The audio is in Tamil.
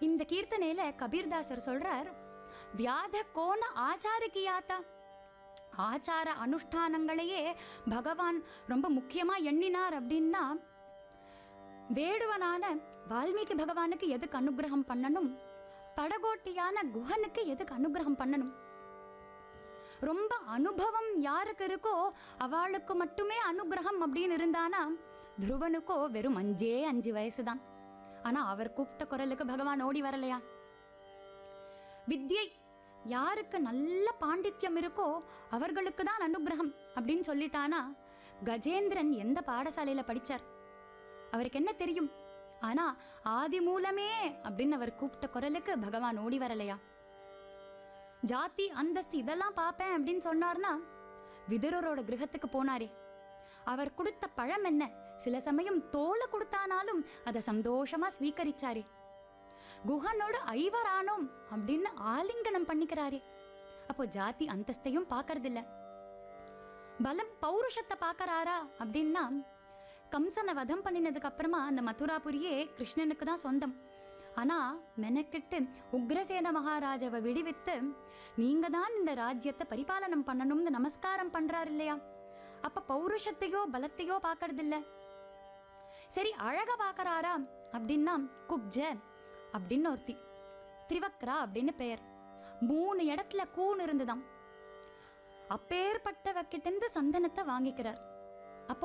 இந்த கீர்த்தனையில கபீர்தாசர் சொல்றார் வியாத கோண ஆச்சாரிக்கியாத்தா ஆச்சார அனுஷ்டானங்களையே பகவான் ரொம்ப முக்கியமா எண்ணினார் அப்படின்னா வேடுவனான வால்மீகி பகவானுக்கு எதுக்கு அனுகிரகம் பண்ணணும் படகோட்டியான குஹனுக்கு எதுக்கு அனுகிரகம் பண்ணணும் ரொம்ப அனுபவம் யாருக்கு இருக்கோ அவளுக்கு மட்டுமே அனுகிரகம் அப்படின்னு இருந்தானா துருவனுக்கோ வெறும் அஞ்சே அஞ்சு வயசுதான் ஆனா அவர் கூப்பிட்ட குரலுக்கு பகவான் ஓடி வரலையா வித்யை யாருக்கு நல்ல பாண்டித்யம் இருக்கோ அவர்களுக்கு தான் அனுகிரகம் அப்படின்னு சொல்லிட்டானா கஜேந்திரன் எந்த பாடசாலையில படிச்சார் அவருக்கு என்ன தெரியும் ஆனா ஆதி மூலமே அப்படின்னு அவர் கூப்பிட்ட குரலுக்கு பகவான் ஓடி வரலையா ஜாதி அந்தஸ்து இதெல்லாம் பார்ப்பேன் அப்படின்னு சொன்னார்னா விதுரரோட கிரகத்துக்கு போனாரே அவர் கொடுத்த பழம் என்ன சில சமயம் தோலை கொடுத்தானாலும் அதை சந்தோஷமா ஸ்வீகரிச்சாரே குஹனோட ஐவரானோம் அப்படின்னு ஆலிங்கனம் பண்ணிக்கிறாரே அப்போ ஜாதி அந்தஸ்தையும் பார்க்கறதில்ல பலம் பௌருஷத்தை பார்க்கறாரா அப்படின்னா கம்சனை வதம் பண்ணினதுக்கு அப்புறமா அந்த மதுராபுரியே கிருஷ்ணனுக்கு தான் சொந்தம் ஆனா மெனக்கிட்டு உக்ரசேன மகாராஜாவை விடுவித்து நீங்க தான் இந்த ராஜ்யத்தை பரிபாலனம் பண்ணணும்னு நமஸ்காரம் பண்றாரு இல்லையா அப்ப பௌருஷத்தையோ பலத்தையோ பார்க்கறதில்ல சரி அழக பார்க்கறாரா அப்படின்னா குப்ஜ அப்படின்னு ஒருத்தி திரிவக்ரா அப்படின்னு பெயர் மூணு இடத்துல கூன் இருந்துதாம் அப்பேற்பட்டவக்கிட்ட இருந்து சந்தனத்தை வாங்கிக்கிறார்